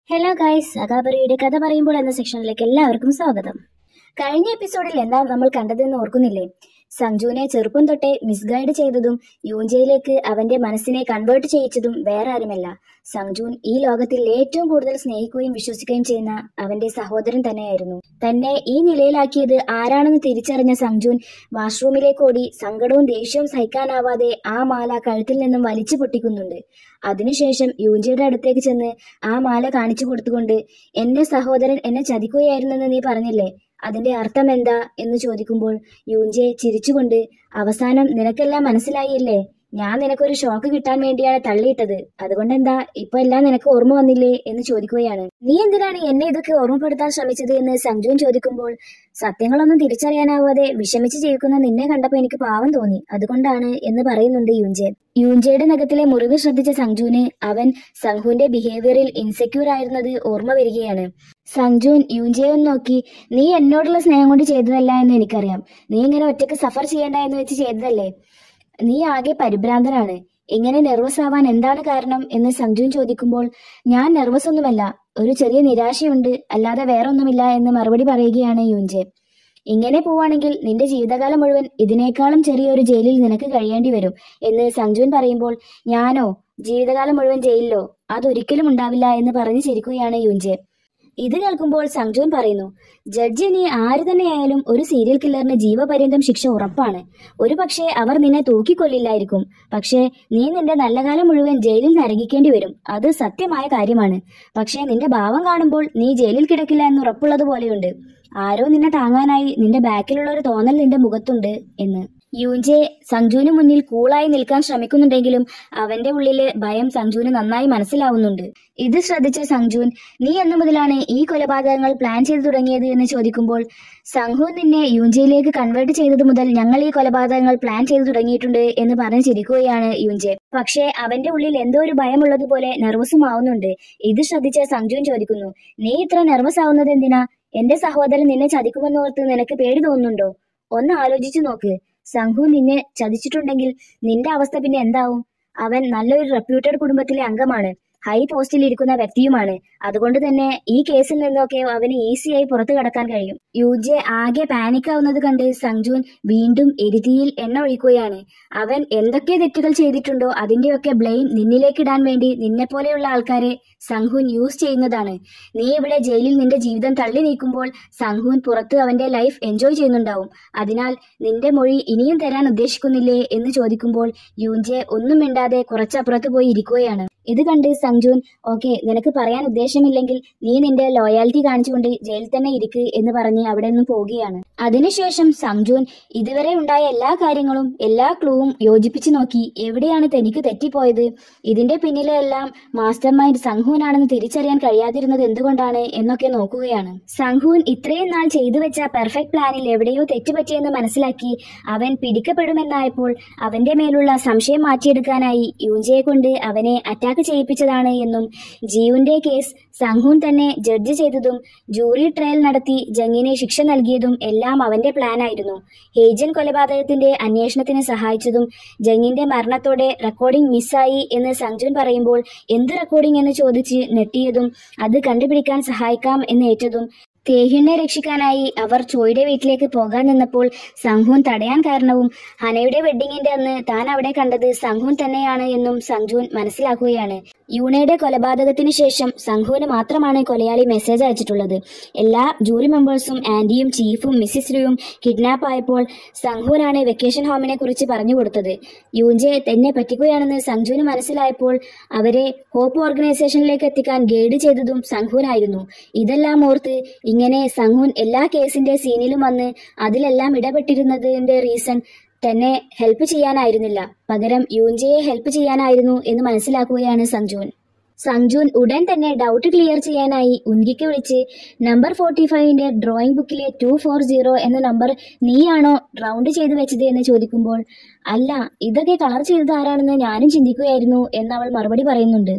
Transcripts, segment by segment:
hello guys സഖാപരിയുടെ കഥ പറയുമ്പോൾ എന്ന സെക്ഷനിലേക്ക് എല്ലാവർക്കും സ്വാഗതം കഴിഞ്ഞ എപ്പിസോഡിൽ എന്താ നമ്മൾ കണ്ടതെന്ന് ഓർക്കുന്നില്ലേ സഞ്ജുവിനെ ചെറുപ്പം തൊട്ടേ മിസ്ഗൈഡ് ചെയ്തതും യൂഞ്ചയിലേക്ക് അവന്റെ മനസ്സിനെ കൺവേർട്ട് ചെയ്യിച്ചതും വേറെ ആരുമല്ല സഞ്ജുൻ ഈ ലോകത്തിൽ ഏറ്റവും കൂടുതൽ സ്നേഹിക്കുകയും വിശ്വസിക്കുകയും ചെയ്യുന്ന അവന്റെ സഹോദരൻ തന്നെയായിരുന്നു തന്നെ ഈ നിലയിലാക്കിയത് ആരാണെന്ന് തിരിച്ചറിഞ്ഞ സഞ്ജുൻ വാഷ്റൂമിലേക്ക് ഓടി സങ്കടവും ദേഷ്യവും സഹിക്കാനാവാതെ ആ മാല കഴുത്തിൽ നിന്നും വലിച്ചു പൊട്ടിക്കുന്നുണ്ട് അതിനുശേഷം യൂഞ്ചിയുടെ അടുത്തേക്ക് ചെന്ന് ആ മാല കാണിച്ചു കൊടുത്തുകൊണ്ട് എന്റെ സഹോദരൻ എന്നെ ചതിക്കുകയായിരുന്നെന്ന് നീ പറഞ്ഞില്ലേ അതിന്റെ അർത്ഥം എന്താ എന്ന് ചോദിക്കുമ്പോൾ യൂഞ്ചെ ചിരിച്ചുകൊണ്ട് അവസാനം നിനക്കെല്ലാം മനസ്സിലായില്ലേ ഞാൻ നിനക്കൊരു ഷോക്ക് കിട്ടാൻ വേണ്ടിയാണ് തള്ളിയിട്ടത് അതുകൊണ്ട് എന്താ ഇപ്പൊ എല്ലാം നിനക്ക് ഓർമ്മ വന്നില്ലേ എന്ന് ചോദിക്കുകയാണ് നീ എന്തിനാണ് എന്നെ ഇതൊക്കെ ഓർമ്മപ്പെടുത്താൻ ശ്രമിച്ചത് എന്ന് സഞ്ജുൻ ചോദിക്കുമ്പോൾ സത്യങ്ങളൊന്നും തിരിച്ചറിയാനാവാതെ വിഷമിച്ച് ജീവിക്കുന്ന നിന്നെ കണ്ടപ്പോൾ എനിക്ക് പാവം തോന്നി അതുകൊണ്ടാണ് എന്ന് പറയുന്നുണ്ട് യൂഞ്ചെ യൂഞ്ചയുടെ നഖത്തിലെ മുറിവ് ശ്രദ്ധിച്ച സഞ്ജുവിന് അവൻ സംഘുവിന്റെ ബിഹേവിയറിൽ ഇൻസെക്യൂർ ആയിരുന്നത് ഓർമ്മ വരികയാണ് സഞ്ജുൻ യൂഞ്ചയെ ഒന്ന് നോക്കി നീ എന്നോടുള്ള സ്നേഹം കൊണ്ട് ചെയ്തതല്ല എന്ന് എനിക്കറിയാം നീ ഇങ്ങനെ ഒറ്റയ്ക്ക് സഫർ ചെയ്യേണ്ട എന്ന് വെച്ച് ചെയ്തതല്ലേ നീ ആകെ പരിഭ്രാന്തനാണ് ഇങ്ങനെ നെർവസ് ആവാൻ എന്താണ് കാരണം എന്ന് സഞ്ജുൻ ചോദിക്കുമ്പോൾ ഞാൻ നെർവസ് ഒന്നുമല്ല ഒരു ചെറിയ നിരാശയുണ്ട് അല്ലാതെ വേറൊന്നുമില്ല എന്ന് മറുപടി പറയുകയാണ് യൂഞ്ചെ ഇങ്ങനെ പോവാണെങ്കിൽ നിന്റെ ജീവിതകാലം മുഴുവൻ ഇതിനേക്കാളും ചെറിയൊരു ജയിലിൽ നിനക്ക് കഴിയേണ്ടി വരും എന്ന് സഞ്ജുൻ പറയുമ്പോൾ ഞാനോ ജീവിതകാലം മുഴുവൻ ജയിലിലോ അതൊരിക്കലും ഉണ്ടാവില്ല എന്ന് പറഞ്ഞു ചിരിക്കുകയാണ് യൂഞ്ചെ ഇത് കേൾക്കുമ്പോൾ സഞ്ജുൻ പറയുന്നു ജഡ്ജി നീ ആര് തന്നെയായാലും ഒരു സീരിയൽ കില്ലറിന് ജീവപര്യന്തം ശിക്ഷ ഉറപ്പാണ് ഒരു പക്ഷേ അവർ നിന്നെ തൂക്കിക്കൊല്ലില്ലായിരിക്കും പക്ഷേ നീ നിന്റെ നല്ല കാലം മുഴുവൻ ജയിലിൽ നരകിക്കേണ്ടി വരും അത് സത്യമായ കാര്യമാണ് പക്ഷേ നിന്റെ ഭാവം കാണുമ്പോൾ നീ ജയിലിൽ കിടക്കില്ല എന്ന് ഉറപ്പുള്ളത് പോലെയുണ്ട് ആരോ നിന്നെ താങ്ങാനായി നിന്റെ ബാക്കിലുള്ള ഒരു തോന്നൽ നിന്റെ മുഖത്തുണ്ട് എന്ന് യൂഞ്ചെ സഞ്ജുവിന് മുന്നിൽ കൂളായി നിൽക്കാൻ ശ്രമിക്കുന്നുണ്ടെങ്കിലും അവന്റെ ഉള്ളിലെ ഭയം സഞ്ജുവിന് നന്നായി മനസ്സിലാവുന്നുണ്ട് ഇത് ശ്രദ്ധിച്ച സഞ്ജുൻ നീ എന്നു മുതലാണ് ഈ കൊലപാതകങ്ങൾ പ്ലാൻ ചെയ്തു തുടങ്ങിയത് എന്ന് ചോദിക്കുമ്പോൾ സംഘു നിന്നെ യൂഞ്ചയിലേക്ക് കൺവേർട്ട് ചെയ്തത് മുതൽ ഞങ്ങൾ ഈ കൊലപാതകങ്ങൾ പ്ലാൻ ചെയ്തു തുടങ്ങിയിട്ടുണ്ട് എന്ന് പറഞ്ഞ് ചിരിക്കുകയാണ് യൂഞ്ചെ പക്ഷേ അവന്റെ ഉള്ളിൽ എന്തോ ഒരു ഭയമുള്ളതുപോലെ നെർവസും ആവുന്നുണ്ട് ഇത് ശ്രദ്ധിച്ച സഞ്ജുൻ ചോദിക്കുന്നു നീ ഇത്ര നെർവസ് ആവുന്നത് എന്തിനാ എന്റെ സഹോദരൻ നിന്നെ ചതിക്കുമെന്നോർത്ത് നിനക്ക് പേടി തോന്നുന്നുണ്ടോ ഒന്ന് ആലോചിച്ചു നോക്ക് സംഘു നിന്നെ ചതിച്ചിട്ടുണ്ടെങ്കിൽ നിന്റെ അവസ്ഥ പിന്നെ എന്താവും അവൻ നല്ലൊരു റെപ്യൂട്ടഡ് കുടുംബത്തിലെ അംഗമാണ് ഹൈ പോസ്റ്റിൽ ഇരിക്കുന്ന വ്യക്തിയുമാണ് അതുകൊണ്ട് തന്നെ ഈ കേസിൽ നിന്നൊക്കെ അവന് ഈസിയായി പുറത്തു കടക്കാൻ കഴിയും യുജെ ആകെ പാനിക് ആവുന്നത് കണ്ട് സഞ്ജുൻ വീണ്ടും എരുതിയിൽ എണ്ണ ഒഴിക്കുകയാണ് അവൻ എന്തൊക്കെ തെറ്റുകൾ ചെയ്തിട്ടുണ്ടോ അതിന്റെയൊക്കെ ബ്ലെയിം നിന്നിലേക്കിടാൻ വേണ്ടി നിന്നെപ്പോലെയുള്ള ആൾക്കാരെ സംഘുൻ യൂസ് ചെയ്യുന്നതാണ് നീ ഇവിടെ ജയിലിൽ നിന്റെ ജീവിതം തള്ളി നീക്കുമ്പോൾ സംഘുൻ പുറത്ത് അവന്റെ ലൈഫ് എൻജോയ് ചെയ്യുന്നുണ്ടാവും അതിനാൽ നിന്റെ മൊഴി ഇനിയും തരാൻ ഉദ്ദേശിക്കുന്നില്ലേ എന്ന് ചോദിക്കുമ്പോൾ യൂഞ്ചെ ഒന്നും മിണ്ടാതെ കുറച്ചപ്പുറത്ത് പോയി ഇരിക്കുകയാണ് ഇത് കണ്ട് സഞ്ജുൻ ഓക്കെ നിനക്ക് പറയാൻ ഉദ്ദേശമില്ലെങ്കിൽ നീ നിന്റെ ലോയാലിറ്റി കാണിച്ചുകൊണ്ട് ജയിലിൽ തന്നെ ഇരിക്ക് എന്ന് പറഞ്ഞ് അവിടെ നിന്ന് പോവുകയാണ് അതിനുശേഷം സംജുൻ ഇതുവരെ ഉണ്ടായ എല്ലാ കാര്യങ്ങളും എല്ലാ ക്ലൂവും യോജിപ്പിച്ചു നോക്കി എവിടെയാണ് തനിക്ക് തെറ്റിപ്പോയത് ഇതിന്റെ പിന്നിലെ എല്ലാം മാസ്റ്റർ മൈൻഡ് സംഘുവിനാണെന്ന് തിരിച്ചറിയാൻ കഴിയാതിരുന്നത് എന്തുകൊണ്ടാണ് എന്നൊക്കെ നോക്കുകയാണ് സംഘുൻ ഇത്രയും നാൾ ചെയ്തു വെച്ച പെർഫെക്റ്റ് പ്ലാനിൽ എവിടെയോ തെറ്റുപറ്റിയെന്ന് മനസ്സിലാക്കി അവൻ പിടിക്കപ്പെടുമെന്നായപ്പോൾ അവന്റെ മേലുള്ള സംശയം മാറ്റിയെടുക്കാനായി യൂഞ്ചയെ കൊണ്ട് അവനെ അറ്റാക്ക് ചെയ്യിപ്പിച്ചതാണ് എന്നും ജീവന്റെ കേസ് സംഘൂൻ തന്നെ ജഡ്ജ് ചെയ്തതും ജൂറി ട്രയൽ നടത്തി ജങ്ങിനെ ശിക്ഷ നൽകിയതും എല്ലാം അവന്റെ പ്ലാനായിരുന്നു ഹേജൻ കൊലപാതകത്തിന്റെ അന്വേഷണത്തിന് സഹായിച്ചതും ജങ്ങിന്റെ മരണത്തോടെ റെക്കോർഡിംഗ് മിസ്സായി എന്ന് സഞ്ജുൻ പറയുമ്പോൾ എന്ത് റെക്കോർഡിംഗ് എന്ന് ചോദിച്ച് നെട്ടിയതും അത് കണ്ടുപിടിക്കാൻ സഹായിക്കാം എന്ന് ഏറ്റതും തേഹിനെ രക്ഷിക്കാനായി അവർ ചോയുടെ വീട്ടിലേക്ക് പോകാൻ നിന്നപ്പോൾ സംഘൂൻ തടയാൻ കാരണവും ഹനയുടെ വെഡ്ഡിങ്ങിന്റെ അന്ന് താൻ അവിടെ കണ്ടത് സംഘൂൻ തന്നെയാണ് എന്നും സഞ്ജുൻ മനസ്സിലാക്കുകയാണ് യൂണയുടെ കൊലപാതകത്തിന് ശേഷം സംഘുവിന് മാത്രമാണ് കൊലയാളി മെസ്സേജ് അയച്ചിട്ടുള്ളത് എല്ലാ ജൂറി മെമ്പേഴ്സും ആന്റിയും ചീഫും മിസ്സിസ് ലുയും കിഡ്നാപ്പ് ആയപ്പോൾ സംഘുവിനാണ് വെക്കേഷൻ ഹോമിനെ കുറിച്ച് പറഞ്ഞു കൊടുത്തത് യൂഞ്ചെ തന്നെ പറ്റിക്കുകയാണെന്ന് സംജുവിന് മനസ്സിലായപ്പോൾ അവരെ ഹോപ്പ് ഓർഗനൈസേഷനിലേക്ക് എത്തിക്കാൻ ഗൈഡ് ചെയ്തതും സംഘുവിനായിരുന്നു ഇതെല്ലാം ഓർത്ത് ഇങ്ങനെ സംഘുൻ എല്ലാ കേസിന്റെ സീനിലും വന്ന് അതിലെല്ലാം ഇടപെട്ടിരുന്നതിന്റെ റീസൺ തന്നെ ഹെൽപ്പ് ചെയ്യാനായിരുന്നില്ല പകരം യൂഞ്ചയെ ഹെൽപ്പ് ചെയ്യാനായിരുന്നു എന്ന് മനസ്സിലാക്കുകയാണ് സഞ്ജുൻ സഞ്ജുൻ ഉടൻ തന്നെ ഡൗട്ട് ക്ലിയർ ചെയ്യാനായി ഉൻകിക്ക് വിളിച്ച് നമ്പർ ഫോർട്ടി ഫൈവിന്റെ ഡ്രോയിങ് ബുക്കിലെ ടു ഫോർ സീറോ എന്ന നമ്പർ നീയാണോ റൗണ്ട് ചെയ്ത് വെച്ചത് എന്ന് ചോദിക്കുമ്പോൾ അല്ല ഇതൊക്കെ കളർ ചെയ്തത് ആരാണെന്ന് ഞാനും ചിന്തിക്കുകയായിരുന്നു എന്ന് അവൾ മറുപടി പറയുന്നുണ്ട്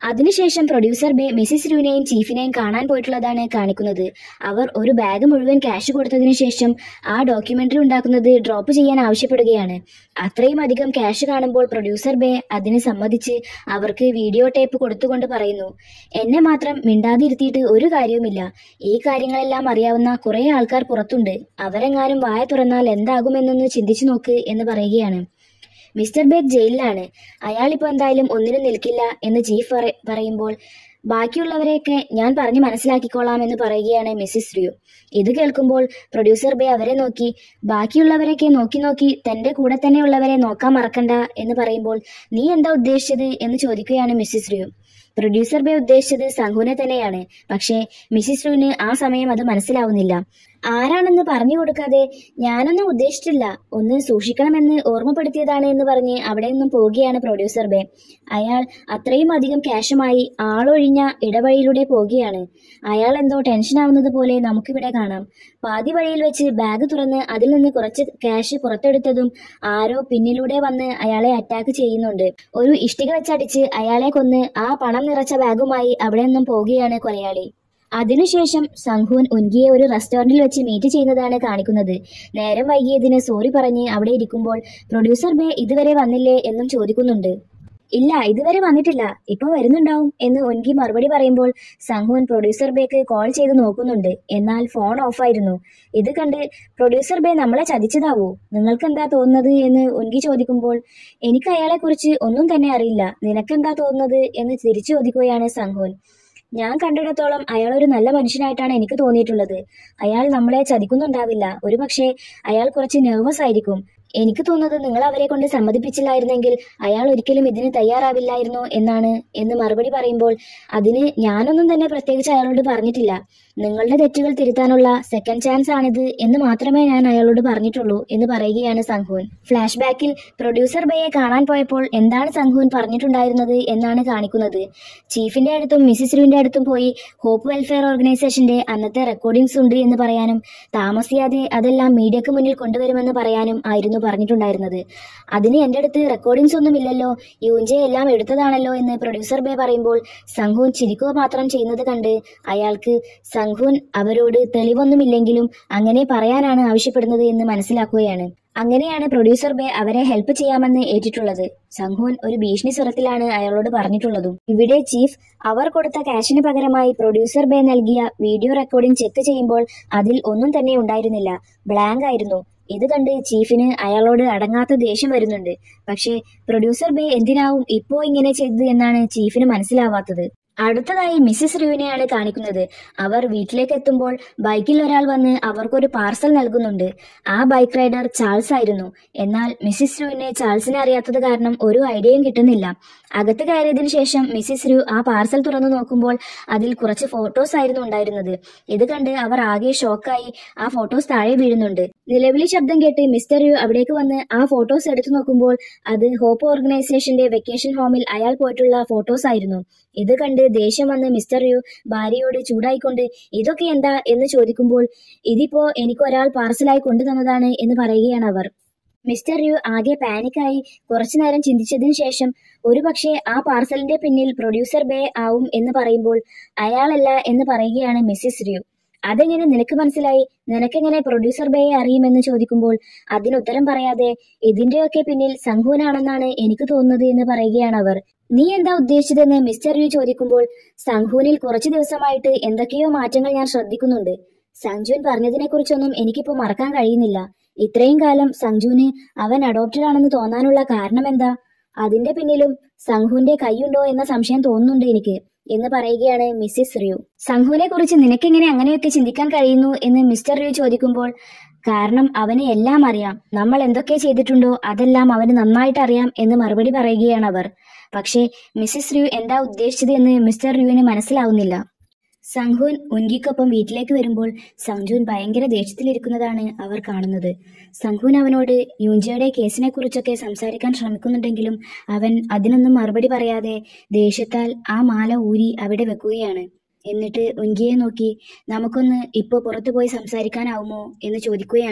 അതിനുശേഷം പ്രൊഡ്യൂസർ ബേ മിസിസ് രൂനെയും ചീഫിനെയും കാണാൻ പോയിട്ടുള്ളതാണ് കാണിക്കുന്നത് അവർ ഒരു ബാഗ് മുഴുവൻ ക്യാഷ് കൊടുത്തതിനു ശേഷം ആ ഡോക്യുമെന്ററി ഉണ്ടാക്കുന്നത് ഡ്രോപ്പ് ചെയ്യാൻ ആവശ്യപ്പെടുകയാണ് അത്രയും അധികം ക്യാഷ് കാണുമ്പോൾ പ്രൊഡ്യൂസർ ബേ അതിന് സമ്മതിച്ച് അവർക്ക് വീഡിയോ ടേപ്പ് കൊടുത്തുകൊണ്ട് പറയുന്നു എന്നെ മാത്രം മിണ്ടാതിരുത്തിയിട്ട് ഒരു കാര്യവുമില്ല ഈ കാര്യങ്ങളെല്ലാം അറിയാവുന്ന കുറെ ആൾക്കാർ പുറത്തുണ്ട് അവരെങ്ങാനും വായ തുറന്നാൽ എന്താകുമെന്നൊന്ന് ചിന്തിച്ചു നോക്ക് എന്ന് പറയുകയാണ് മിസ്റ്റർ ബേഗ് ജയിലിലാണ് അയാൾ ഇപ്പോൾ എന്തായാലും ഒന്നിനും നിൽക്കില്ല എന്ന് ചീഫ് പറ- പറയുമ്പോൾ ബാക്കിയുള്ളവരെയൊക്കെ ഞാൻ പറഞ്ഞു മനസ്സിലാക്കിക്കോളാം എന്ന് പറയുകയാണ് മിസ്സിസ് റിയു ഇത് കേൾക്കുമ്പോൾ പ്രൊഡ്യൂസർ ബേ അവരെ നോക്കി ബാക്കിയുള്ളവരെയൊക്കെ നോക്കി നോക്കി തന്റെ കൂടെ തന്നെയുള്ളവരെ നോക്കാൻ മറക്കണ്ട എന്ന് പറയുമ്പോൾ നീ എന്താ ഉദ്ദേശിച്ചത് എന്ന് ചോദിക്കുകയാണ് മിസ്സിസ് റിയു പ്രൊഡ്യൂസർ ബേ ഉദ്ദേശിച്ചത് സംഘുവിനെ തന്നെയാണ് പക്ഷേ മിസ്സിസ് റിയുവിന് ആ സമയം അത് മനസ്സിലാവുന്നില്ല ആരാണെന്ന് പറഞ്ഞു കൊടുക്കാതെ ഞാനൊന്നും ഉദ്ദേശിച്ചില്ല ഒന്ന് സൂക്ഷിക്കണമെന്ന് ഓർമ്മപ്പെടുത്തിയതാണ് എന്ന് പറഞ്ഞ് അവിടെ നിന്നും പോവുകയാണ് പ്രൊഡ്യൂസർ ബേ അയാൾ അത്രയും അധികം ക്യാഷുമായി ആളൊഴിഞ്ഞ ഇടവഴിയിലൂടെ പോകുകയാണ് അയാൾ എന്തോ ടെൻഷൻ ആവുന്നത് പോലെ നമുക്കിവിടെ കാണാം പാതി വഴിയിൽ വെച്ച് ബാഗ് തുറന്ന് അതിൽ നിന്ന് കുറച്ച് ക്യാഷ് പുറത്തെടുത്തതും ആരോ പിന്നിലൂടെ വന്ന് അയാളെ അറ്റാക്ക് ചെയ്യുന്നുണ്ട് ഒരു ഇഷ്ടിക വെച്ചടിച്ച് അയാളെ കൊന്ന് ആ പണം നിറച്ച ബാഗുമായി അവിടെ നിന്നും പോവുകയാണ് കൊലയാളി അതിനുശേഷം സംഘൂൻ ഉൻകിയെ ഒരു റെസ്റ്റോറന്റിൽ വെച്ച് മീറ്റ് ചെയ്യുന്നതാണ് കാണിക്കുന്നത് നേരം വൈകിയതിന് സോറി പറഞ്ഞ് അവിടെ ഇരിക്കുമ്പോൾ പ്രൊഡ്യൂസർ ബേ ഇതുവരെ വന്നില്ലേ എന്നും ചോദിക്കുന്നുണ്ട് ഇല്ല ഇതുവരെ വന്നിട്ടില്ല ഇപ്പൊ വരുന്നുണ്ടാവും എന്ന് ഒൻകി മറുപടി പറയുമ്പോൾ സംഘൂൻ പ്രൊഡ്യൂസർ ബേക്ക് കോൾ ചെയ്ത് നോക്കുന്നുണ്ട് എന്നാൽ ഫോൺ ഓഫായിരുന്നു ഇത് കണ്ട് പ്രൊഡ്യൂസർ ബേ നമ്മളെ ചതിച്ചതാവോ നിങ്ങൾക്ക് എന്താ തോന്നുന്നത് എന്ന് ഒൻകി ചോദിക്കുമ്പോൾ എനിക്ക് അയാളെ കുറിച്ച് ഒന്നും തന്നെ അറിയില്ല നിനക്കെന്താ തോന്നുന്നത് എന്ന് തിരിച്ചു ചോദിക്കുകയാണ് സംഘൂൻ ഞാൻ കണ്ടിടത്തോളം അയാൾ ഒരു നല്ല മനുഷ്യനായിട്ടാണ് എനിക്ക് തോന്നിയിട്ടുള്ളത് അയാൾ നമ്മളെ ചതിക്കുന്നുണ്ടാവില്ല ഒരുപക്ഷെ അയാൾ കുറച്ച് നെർവസ് ആയിരിക്കും എനിക്ക് തോന്നുന്നത് നിങ്ങൾ അവരെ കൊണ്ട് സമ്മതിപ്പിച്ചില്ലായിരുന്നെങ്കിൽ അയാൾ ഒരിക്കലും ഇതിന് തയ്യാറാവില്ലായിരുന്നു എന്നാണ് എന്ന് മറുപടി പറയുമ്പോൾ അതിന് ഞാനൊന്നും തന്നെ പ്രത്യേകിച്ച് അയാളോട് പറഞ്ഞിട്ടില്ല നിങ്ങളുടെ തെറ്റുകൾ തിരുത്താനുള്ള സെക്കൻഡ് ചാൻസ് ആണിത് എന്ന് മാത്രമേ ഞാൻ അയാളോട് പറഞ്ഞിട്ടുള്ളൂ എന്ന് പറയുകയാണ് സംഘൂൻ ഫ്ലാഷ് ബാക്കിൽ പ്രൊഡ്യൂസർ ബയെ കാണാൻ പോയപ്പോൾ എന്താണ് സംഘൂൻ പറഞ്ഞിട്ടുണ്ടായിരുന്നത് എന്നാണ് കാണിക്കുന്നത് ചീഫിന്റെ അടുത്തും മിസ്സിസ് രുവിന്റെ അടുത്തും പോയി ഹോപ്പ് വെൽഫെയർ ഓർഗനൈസേഷന്റെ അന്നത്തെ റെക്കോർഡിംഗ്സ് ഉണ്ട് എന്ന് പറയാനും താമസിയാതെ അതെല്ലാം മീഡിയക്ക് മുന്നിൽ കൊണ്ടുവരുമെന്ന് പറയാനും ആയിരുന്നു പറഞ്ഞിട്ടുണ്ടായിരുന്നത് അതിന് എൻ്റെ അടുത്ത് റെക്കോർഡിംഗ്സ് ഒന്നും ഇല്ലല്ലോ യൂഞ്ചെ എല്ലാം എടുത്തതാണല്ലോ എന്ന് പ്രൊഡ്യൂസർ ബേ പറയുമ്പോൾ സംഘൂൻ ചിരിക്കുക മാത്രം ചെയ്യുന്നത് കണ്ട് അയാൾക്ക് സംഘൂൻ അവരോട് തെളിവൊന്നുമില്ലെങ്കിലും അങ്ങനെ പറയാനാണ് ആവശ്യപ്പെടുന്നത് എന്ന് മനസ്സിലാക്കുകയാണ് അങ്ങനെയാണ് പ്രൊഡ്യൂസർ ബേ അവരെ ഹെൽപ്പ് ചെയ്യാമെന്ന് ഏറ്റിട്ടുള്ളത് സംഘൂൻ ഒരു ഭീഷണി സ്വരത്തിലാണ് അയാളോട് പറഞ്ഞിട്ടുള്ളതും ഇവിടെ ചീഫ് അവർ കൊടുത്ത ക്യാഷിന് പകരമായി പ്രൊഡ്യൂസർ ബേ നൽകിയ വീഡിയോ റെക്കോർഡിംഗ് ചെക്ക് ചെയ്യുമ്പോൾ അതിൽ ഒന്നും തന്നെ ഉണ്ടായിരുന്നില്ല ബ്ലാങ്ക് ആയിരുന്നു ഇത് കണ്ട് ചീഫിന് അയാളോട് അടങ്ങാത്ത ദേഷ്യം വരുന്നുണ്ട് പക്ഷേ പ്രൊഡ്യൂസർ ബേ എന്തിനാവും ഇപ്പോ ഇങ്ങനെ ചെയ്തത് എന്നാണ് ചീഫിന് മനസ്സിലാവാത്തത് അടുത്തതായി മിസ്സിസ് റിയുവിനെയാണ് കാണിക്കുന്നത് അവർ വീട്ടിലേക്ക് എത്തുമ്പോൾ ബൈക്കിൽ ഒരാൾ വന്ന് അവർക്കൊരു പാർസൽ നൽകുന്നുണ്ട് ആ ബൈക്ക് റൈഡർ ചാൾസ് ആയിരുന്നു എന്നാൽ മിസ്സിസ് രുവിനെ ചാൾസിനെ അറിയാത്തത് കാരണം ഒരു ഐഡിയയും കിട്ടുന്നില്ല അകത്ത് കയറിയതിനു ശേഷം മിസ്സിസ് രു ആ പാർസൽ തുറന്നു നോക്കുമ്പോൾ അതിൽ കുറച്ച് ഫോട്ടോസ് ആയിരുന്നു ഉണ്ടായിരുന്നത് ഇത് കണ്ട് അവർ ആകെ ഷോക്കായി ആ ഫോട്ടോസ് താഴെ വീഴുന്നുണ്ട് നിലവിളി ശബ്ദം കേട്ട് മിസ്റ്റർ യു അവിടേക്ക് വന്ന് ആ ഫോട്ടോസ് എടുത്തു നോക്കുമ്പോൾ അത് ഹോപ്പ് ഓർഗനൈസേഷന്റെ വെക്കേഷൻ ഹോമിൽ അയാൾ പോയിട്ടുള്ള ഫോട്ടോസ് ആയിരുന്നു ഇത് കണ്ട് ദേഷ്യം വന്ന് മിസ്റ്റർ യു ഭാര്യയോട് ചൂടായിക്കൊണ്ട് ഇതൊക്കെ എന്താ എന്ന് ചോദിക്കുമ്പോൾ ഇതിപ്പോ എനിക്ക് ഒരാൾ പാർസലായി കൊണ്ടുതന്നതാണ് എന്ന് പറയുകയാണ് അവർ മിസ്റ്റർ യു ആകെ പാനിക്കായി കുറച്ചു നേരം ചിന്തിച്ചതിനു ശേഷം ഒരുപക്ഷെ ആ പാർസലിന്റെ പിന്നിൽ പ്രൊഡ്യൂസർ ബേ ആവും എന്ന് പറയുമ്പോൾ അയാളല്ല എന്ന് പറയുകയാണ് മിസ്സിസ് യു അതെങ്ങനെ നിനക്ക് മനസ്സിലായി നിനക്കെങ്ങനെ പ്രൊഡ്യൂസർ ബേയെ അറിയുമെന്ന് ചോദിക്കുമ്പോൾ അതിനുത്തരം പറയാതെ ഇതിന്റെയൊക്കെ പിന്നിൽ സംഘൂനാണെന്നാണ് എനിക്ക് തോന്നുന്നത് എന്ന് പറയുകയാണ് അവർ നീ എന്താ ഉദ്ദേശിച്ചതെന്ന് മിസ്റ്റർ യു ചോദിക്കുമ്പോൾ സംഘൂനിൽ കുറച്ചു ദിവസമായിട്ട് എന്തൊക്കെയോ മാറ്റങ്ങൾ ഞാൻ ശ്രദ്ധിക്കുന്നുണ്ട് സഞ്ജുൻ പറഞ്ഞതിനെ കുറിച്ചൊന്നും എനിക്കിപ്പോ മറക്കാൻ കഴിയുന്നില്ല ഇത്രയും കാലം സഞ്ജുവിന് അവൻ അഡോപ്റ്റഡ് ആണെന്ന് തോന്നാനുള്ള കാരണം എന്താ അതിന്റെ പിന്നിലും സംഘുവിന്റെ കൈയുണ്ടോ എന്ന സംശയം തോന്നുന്നുണ്ട് എനിക്ക് എന്ന് പറയുകയാണ് മിസ്സിസ് റിയു സംഘുവിനെ കുറിച്ച് നിനക്കെങ്ങനെ അങ്ങനെയൊക്കെ ചിന്തിക്കാൻ കഴിയുന്നു എന്ന് മിസ്റ്റർ റിയു ചോദിക്കുമ്പോൾ കാരണം അവന് എല്ലാം അറിയാം നമ്മൾ എന്തൊക്കെ ചെയ്തിട്ടുണ്ടോ അതെല്ലാം അവന് നന്നായിട്ട് അറിയാം എന്ന് മറുപടി പറയുകയാണ് അവർ പക്ഷേ മിസ്സിസ് റിയു എന്താ ഉദ്ദേശിച്ചത് എന്ന് മിസ്റ്റർ റിയുവിന് മനസ്സിലാവുന്നില്ല സംഘുൻ ഉൻകിക്കൊപ്പം വീട്ടിലേക്ക് വരുമ്പോൾ സംജുൻ ഭയങ്കര ദേഷ്യത്തിലിരിക്കുന്നതാണ് അവർ കാണുന്നത് സംഘുൻ അവനോട് യുഞ്ചയുടെ കേസിനെ കുറിച്ചൊക്കെ സംസാരിക്കാൻ ശ്രമിക്കുന്നുണ്ടെങ്കിലും അവൻ അതിനൊന്നും മറുപടി പറയാതെ ദേഷ്യത്താൽ ആ മാല ഊരി അവിടെ വെക്കുകയാണ് എന്നിട്ട് ഉൻകിയെ നോക്കി നമുക്കൊന്ന് ഇപ്പോൾ പുറത്തു പോയി സംസാരിക്കാനാവുമോ എന്ന് ചോദിക്കുകയാണ്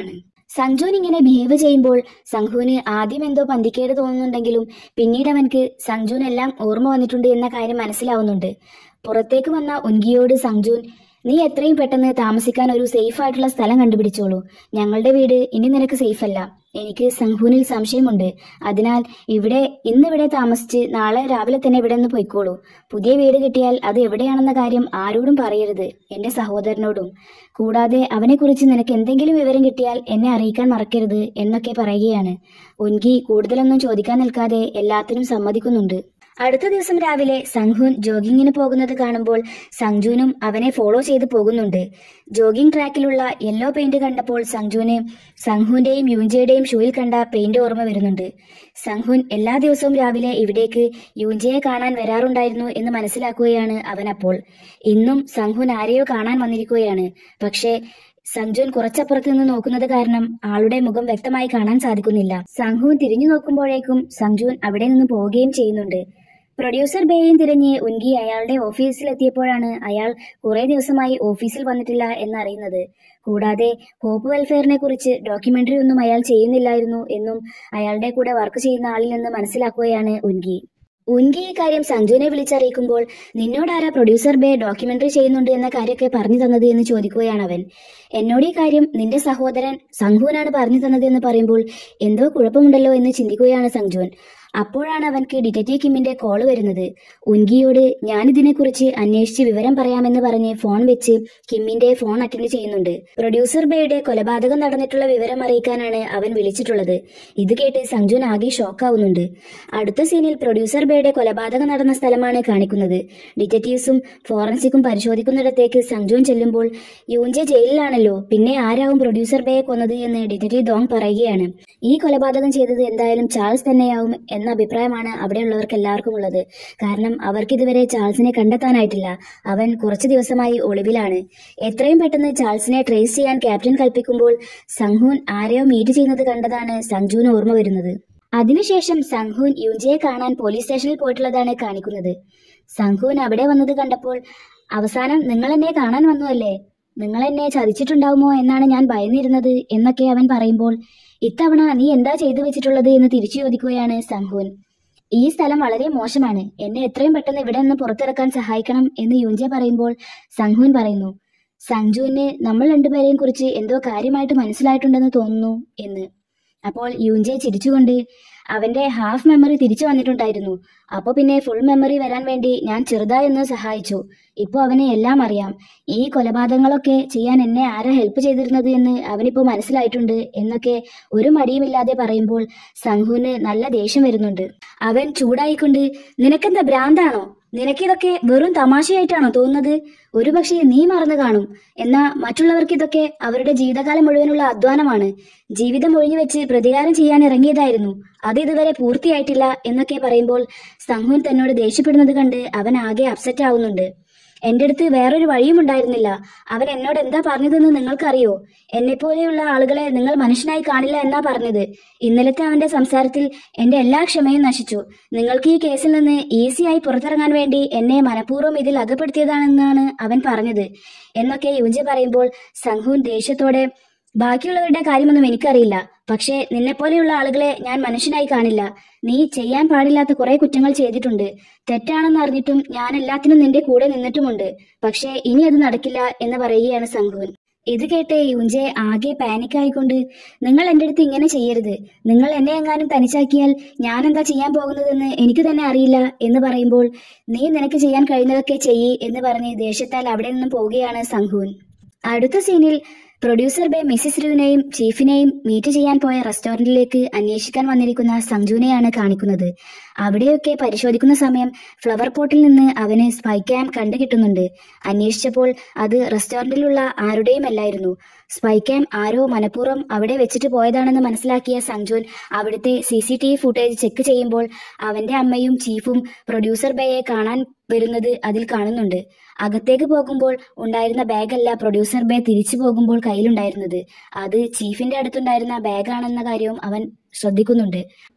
സഞ്ജുവിന് ഇങ്ങനെ ബിഹേവ് ചെയ്യുമ്പോൾ സംഘുവിന് ആദ്യം എന്തോ പന്തിക്കേട് തോന്നുന്നുണ്ടെങ്കിലും പിന്നീട് അവൻക്ക് സഞ്ജുവിനെല്ലാം ഓർമ്മ വന്നിട്ടുണ്ട് എന്ന കാര്യം മനസ്സിലാവുന്നുണ്ട് പുറത്തേക്ക് വന്ന ഉൻകിയോട് സഞ്ജുൻ നീ എത്രയും പെട്ടെന്ന് താമസിക്കാൻ ഒരു സേഫ് ആയിട്ടുള്ള സ്ഥലം കണ്ടുപിടിച്ചോളൂ ഞങ്ങളുടെ വീട് ഇനി നിനക്ക് സേഫ് അല്ല എനിക്ക് സംഘൂനിൽ സംശയമുണ്ട് അതിനാൽ ഇവിടെ ഇന്നിവിടെ താമസിച്ച് നാളെ രാവിലെ തന്നെ ഇവിടെ നിന്ന് പൊയ്ക്കോളൂ പുതിയ വീട് കിട്ടിയാൽ അത് എവിടെയാണെന്ന കാര്യം ആരോടും പറയരുത് എന്റെ സഹോദരനോടും കൂടാതെ അവനെക്കുറിച്ച് നിനക്ക് എന്തെങ്കിലും വിവരം കിട്ടിയാൽ എന്നെ അറിയിക്കാൻ മറക്കരുത് എന്നൊക്കെ പറയുകയാണ് ഉൻകി കൂടുതലൊന്നും ചോദിക്കാൻ നിൽക്കാതെ എല്ലാത്തിനും സമ്മതിക്കുന്നുണ്ട് അടുത്ത ദിവസം രാവിലെ സംഘൂൻ ജോഗിങ്ങിന് പോകുന്നത് കാണുമ്പോൾ സഞ്ജുനും അവനെ ഫോളോ ചെയ്ത് പോകുന്നുണ്ട് ജോഗിംഗ് ട്രാക്കിലുള്ള യെല്ലോ പെയിന്റ് കണ്ടപ്പോൾ സഞ്ജുവിന് സംഘുവിന്റെയും യൂഞ്ചയുടെയും ഷൂയിൽ കണ്ട പെയിന്റ് ഓർമ്മ വരുന്നുണ്ട് സംഘുൻ എല്ലാ ദിവസവും രാവിലെ ഇവിടേക്ക് യൂഞ്ചയെ കാണാൻ വരാറുണ്ടായിരുന്നു എന്ന് മനസ്സിലാക്കുകയാണ് അവൻ അപ്പോൾ ഇന്നും സംഘുൻ ആരെയോ കാണാൻ വന്നിരിക്കുകയാണ് പക്ഷേ സഞ്ജുൻ കുറച്ചപ്പുറത്ത് നിന്ന് നോക്കുന്നത് കാരണം ആളുടെ മുഖം വ്യക്തമായി കാണാൻ സാധിക്കുന്നില്ല സംഘുൻ തിരിഞ്ഞു നോക്കുമ്പോഴേക്കും സഞ്ജുൻ അവിടെ നിന്ന് പോവുകയും ചെയ്യുന്നുണ്ട് പ്രൊഡ്യൂസർ ബേയും തിരഞ്ഞ് ഉൻകി അയാളുടെ ഓഫീസിലെത്തിയപ്പോഴാണ് അയാൾ കുറെ ദിവസമായി ഓഫീസിൽ വന്നിട്ടില്ല എന്നറിയുന്നത് കൂടാതെ ഹോപ്പ് വെൽഫെയറിനെ കുറിച്ച് ഡോക്യുമെന്ററി ഒന്നും അയാൾ ചെയ്യുന്നില്ലായിരുന്നു എന്നും അയാളുടെ കൂടെ വർക്ക് ചെയ്യുന്ന ആളിൽ നിന്ന് മനസ്സിലാക്കുകയാണ് ഉൻകി ഉൻകി ഈ കാര്യം സഞ്ജുവിനെ വിളിച്ചറിയിക്കുമ്പോൾ നിന്നോടാരാ പ്രൊഡ്യൂസർ ബേ ഡോക്യുമെന്ററി ചെയ്യുന്നുണ്ട് എന്ന കാര്യമൊക്കെ പറഞ്ഞു തന്നത് എന്ന് ചോദിക്കുകയാണ് അവൻ എന്നോട് ഈ കാര്യം നിന്റെ സഹോദരൻ സംഘുവിനാണ് പറഞ്ഞു തന്നത് എന്ന് പറയുമ്പോൾ എന്തോ കുഴപ്പമുണ്ടല്ലോ എന്ന് ചിന്തിക്കുകയാണ് സഞ്ജുവൻ അപ്പോഴാണ് അവൻക്ക് ഡിറ്റക്റ്റീവ് കിമ്മിന്റെ കോൾ വരുന്നത് ഉൻകിയോട് ഞാനിതിനെക്കുറിച്ച് അന്വേഷിച്ച് വിവരം പറയാമെന്ന് പറഞ്ഞ് ഫോൺ വെച്ച് കിമ്മിന്റെ ഫോൺ അറ്റൻഡ് ചെയ്യുന്നുണ്ട് പ്രൊഡ്യൂസർ ബേയുടെ കൊലപാതകം നടന്നിട്ടുള്ള വിവരം അറിയിക്കാനാണ് അവൻ വിളിച്ചിട്ടുള്ളത് ഇത് കേട്ട് സഞ്ജുൻ ആകെ ഷോക്കാവുന്നുണ്ട് അടുത്ത സീനിൽ പ്രൊഡ്യൂസർ ബേയുടെ കൊലപാതകം നടന്ന സ്ഥലമാണ് കാണിക്കുന്നത് ഡിറ്റക്റ്റീവ്സും ഫോറൻസിക്കും പരിശോധിക്കുന്നിടത്തേക്ക് സഞ്ജുൻ ചെല്ലുമ്പോൾ യൂഞ്ചെ ജയിലിലാണല്ലോ പിന്നെ ആരാവും പ്രൊഡ്യൂസർ ബേയെ കൊന്നത് എന്ന് ഡിറ്റക്റ്റീവ് ദോങ് പറയുകയാണ് ഈ കൊലപാതകം ചെയ്തത് എന്തായാലും ചാൾസ് തന്നെയാവും എന്ന അഭിപ്രായമാണ് അവിടെയുള്ളവർക്ക് എല്ലാവർക്കും ഉള്ളത് കാരണം അവർക്കിതുവരെ ചാൾസിനെ കണ്ടെത്താനായിട്ടില്ല അവൻ കുറച്ചു ദിവസമായി ഒളിവിലാണ് എത്രയും പെട്ടെന്ന് ചാൾസിനെ ട്രേസ് ചെയ്യാൻ ക്യാപ്റ്റൻ കൽപ്പിക്കുമ്പോൾ സംഹൂൻ ആരെയോ മീറ്റ് ചെയ്യുന്നത് കണ്ടതാണ് സഞ്ജുവിന് ഓർമ്മ വരുന്നത് അതിനുശേഷം സംഹൂൻ യുഞ്ചയെ കാണാൻ പോലീസ് സ്റ്റേഷനിൽ പോയിട്ടുള്ളതാണ് കാണിക്കുന്നത് സംഹൂൻ അവിടെ വന്നത് കണ്ടപ്പോൾ അവസാനം നിങ്ങൾ എന്നെ കാണാൻ വന്നുവല്ലേ നിങ്ങൾ എന്നെ ചതിച്ചിട്ടുണ്ടാവുമോ എന്നാണ് ഞാൻ ഭയന്നിരുന്നത് എന്നൊക്കെ അവൻ പറയുമ്പോൾ ഇത്തവണ നീ എന്താ ചെയ്തു വെച്ചിട്ടുള്ളത് എന്ന് തിരിച്ചു ചോദിക്കുകയാണ് സംഹൂൻ ഈ സ്ഥലം വളരെ മോശമാണ് എന്നെ എത്രയും പെട്ടെന്ന് ഇവിടെ നിന്ന് പുറത്തിറക്കാൻ സഹായിക്കണം എന്ന് യുഞ്ചെ പറയുമ്പോൾ സംഹൂൻ പറയുന്നു സഞ്ജുവിന് നമ്മൾ രണ്ടുപേരെയും കുറിച്ച് എന്തോ കാര്യമായിട്ട് മനസ്സിലായിട്ടുണ്ടെന്ന് തോന്നുന്നു എന്ന് അപ്പോൾ യുഞ്ചെ ചിരിച്ചുകൊണ്ട് അവന്റെ ഹാഫ് മെമ്മറി തിരിച്ചു വന്നിട്ടുണ്ടായിരുന്നു അപ്പൊ പിന്നെ ഫുൾ മെമ്മറി വരാൻ വേണ്ടി ഞാൻ ചെറുതായൊന്ന് സഹായിച്ചു ഇപ്പൊ അവനെ എല്ലാം അറിയാം ഈ കൊലപാതകങ്ങളൊക്കെ ചെയ്യാൻ എന്നെ ആരാ ഹെൽപ്പ് ചെയ്തിരുന്നത് എന്ന് അവനിപ്പോ മനസ്സിലായിട്ടുണ്ട് എന്നൊക്കെ ഒരു മടിയുമില്ലാതെ പറയുമ്പോൾ സംഘുവിന് നല്ല ദേഷ്യം വരുന്നുണ്ട് അവൻ ചൂടായിക്കൊണ്ട് നിനക്കെന്താ ഭ്രാന്താണോ നിനക്കിതൊക്കെ വെറും തമാശയായിട്ടാണോ തോന്നുന്നത് ഒരുപക്ഷെ നീ മറന്നു കാണും എന്നാ മറ്റുള്ളവർക്ക് ഇതൊക്കെ അവരുടെ ജീവിതകാലം മുഴുവനുള്ള അധ്വാനമാണ് ജീവിതം ഒഴിഞ്ഞു വെച്ച് പ്രതികാരം ചെയ്യാൻ ഇറങ്ങിയതായിരുന്നു അത് ഇതുവരെ പൂർത്തിയായിട്ടില്ല എന്നൊക്കെ പറയുമ്പോൾ സംഘൂൻ തന്നോട് ദേഷ്യപ്പെടുന്നത് കണ്ട് അവൻ ആകെ അപ്സെറ്റ് ആവുന്നുണ്ട് എന്റെ അടുത്ത് വേറൊരു വഴിയും ഉണ്ടായിരുന്നില്ല അവൻ എന്നോട് എന്താ പറഞ്ഞതെന്ന് നിങ്ങൾക്കറിയോ എന്നെപ്പോലെയുള്ള ആളുകളെ നിങ്ങൾ മനുഷ്യനായി കാണില്ല എന്നാ പറഞ്ഞത് ഇന്നലത്തെ അവന്റെ സംസാരത്തിൽ എന്റെ എല്ലാ ക്ഷമയും നശിച്ചു നിങ്ങൾക്ക് ഈ കേസിൽ നിന്ന് ഈസിയായി പുറത്തിറങ്ങാൻ വേണ്ടി എന്നെ മനഃപൂർവ്വം ഇതിൽ അകപ്പെടുത്തിയതാണെന്നാണ് അവൻ പറഞ്ഞത് എന്നൊക്കെ യുജ പറയുമ്പോൾ സംഘൂൻ ദേഷ്യത്തോടെ ബാക്കിയുള്ളവരുടെ കാര്യമൊന്നും എനിക്കറിയില്ല പക്ഷേ നിന്നെപ്പോലെയുള്ള ആളുകളെ ഞാൻ മനുഷ്യനായി കാണില്ല നീ ചെയ്യാൻ പാടില്ലാത്ത കുറെ കുറ്റങ്ങൾ ചെയ്തിട്ടുണ്ട് തെറ്റാണെന്ന് അറിഞ്ഞിട്ടും ഞാൻ എല്ലാത്തിനും നിന്റെ കൂടെ നിന്നിട്ടുമുണ്ട് പക്ഷേ ഇനി അത് നടക്കില്ല എന്ന് പറയുകയാണ് സംഘുവൻ ഇത് കേട്ട് യുഞ്ചെ ആകെ പാനിക് ആയിക്കൊണ്ട് നിങ്ങൾ എൻ്റെ അടുത്ത് ഇങ്ങനെ ചെയ്യരുത് നിങ്ങൾ എന്നെ എങ്ങാനും തനിച്ചാക്കിയാൽ ഞാൻ എന്താ ചെയ്യാൻ പോകുന്നതെന്ന് എനിക്ക് തന്നെ അറിയില്ല എന്ന് പറയുമ്പോൾ നീ നിനക്ക് ചെയ്യാൻ കഴിയുന്നതൊക്കെ ചെയ്യ് എന്ന് പറഞ്ഞ് ദേഷ്യത്താൽ അവിടെ നിന്നും പോവുകയാണ് സംഘൂൻ അടുത്ത സീനിൽ പ്രൊഡ്യൂസർ ബേ മിസ്സിസ് രുവിനെയും ചീഫിനെയും മീറ്റ് ചെയ്യാൻ പോയ റെസ്റ്റോറന്റിലേക്ക് അന്വേഷിക്കാൻ വന്നിരിക്കുന്ന സംജുവിനെയാണ് കാണിക്കുന്നത് അവിടെയൊക്കെ പരിശോധിക്കുന്ന സമയം ഫ്ലവർ പോട്ടിൽ നിന്ന് അവന് സ്പൈ ക്യാം കണ്ടു കിട്ടുന്നുണ്ട് അന്വേഷിച്ചപ്പോൾ അത് റെസ്റ്റോറന്റിലുള്ള ആരുടെയും അല്ലായിരുന്നു സ്പൈ ക്യാം ആരോ മനഃപൂർവ്വം അവിടെ വെച്ചിട്ട് പോയതാണെന്ന് മനസ്സിലാക്കിയ സംജോൻ അവിടുത്തെ C C T V footage check ചെയ്യുമ്പോൾ അവന്റെ അമ്മയും ചീഫും പ്രൊഡ്യൂസർ ബേയെ കാണാൻ വരുന്നത് അതിൽ കാണുന്നുണ്ട് അകത്തേക്ക് പോകുമ്പോൾ ഉണ്ടായിരുന്ന ബാഗല്ല പ്രൊഡ്യൂസർ ബേ തിരിച്ചു പോകുമ്പോൾ കയ്യിലുണ്ടായിരുന്നത് അത് ചീഫിന്റെ അടുത്തുണ്ടായിരുന്ന ബാഗാണെന്ന കാര്യവും അവൻ ശ്രദ്ധിക്കുന്നുണ്ട്